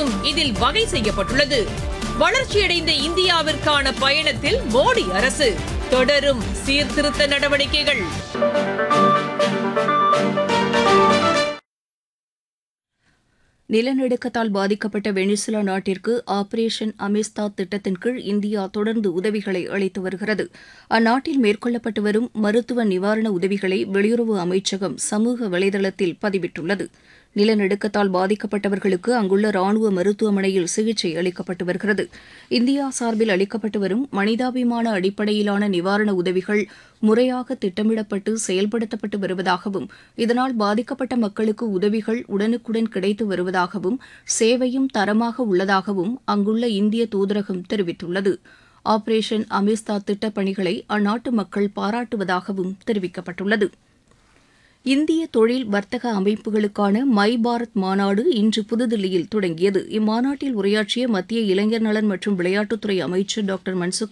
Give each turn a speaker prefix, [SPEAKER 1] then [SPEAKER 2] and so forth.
[SPEAKER 1] திட்டங்களுக்கும் இதில் வகை செய்யப்பட்டுள்ளது வளர்ச்சியடைந்த இந்தியாவிற்கான பயணத்தில் மோடி அரசு தொடரும் சீர்திருத்த நடவடிக்கைகள்
[SPEAKER 2] நிலநடுக்கத்தால் பாதிக்கப்பட்ட வெனிசுலா நாட்டிற்கு ஆபரேஷன் அமிஸ்தாத் திட்டத்தின் கீழ் இந்தியா தொடர்ந்து உதவிகளை அளித்து வருகிறது அந்நாட்டில் மேற்கொள்ளப்பட்டு வரும் மருத்துவ நிவாரண உதவிகளை வெளியுறவு அமைச்சகம் சமூக வலைதளத்தில் பதிவிட்டுள்ளது நிலநடுக்கத்தால் பாதிக்கப்பட்டவர்களுக்கு அங்குள்ள ராணுவ மருத்துவமனையில் சிகிச்சை அளிக்கப்பட்டு வருகிறது இந்தியா சார்பில் அளிக்கப்பட்டு வரும் மனிதாபிமான அடிப்படையிலான நிவாரண உதவிகள் முறையாக திட்டமிடப்பட்டு செயல்படுத்தப்பட்டு வருவதாகவும் இதனால் பாதிக்கப்பட்ட மக்களுக்கு உதவிகள் உடனுக்குடன் கிடைத்து வருவதாகவும் சேவையும் தரமாக உள்ளதாகவும் அங்குள்ள இந்திய தூதரகம் தெரிவித்துள்ளது ஆபரேஷன் அமிஸ்தா திட்டப் பணிகளை அந்நாட்டு மக்கள் பாராட்டுவதாகவும் தெரிவிக்கப்பட்டுள்ளது இந்திய தொழில் வர்த்தக அமைப்புகளுக்கான மை பாரத் மாநாடு இன்று புதுதில்லியில் தொடங்கியது இம்மாநாட்டில் உரையாற்றிய மத்திய இளைஞர் நலன் மற்றும் விளையாட்டுத்துறை அமைச்சர் டாக்டர் மன்சுக்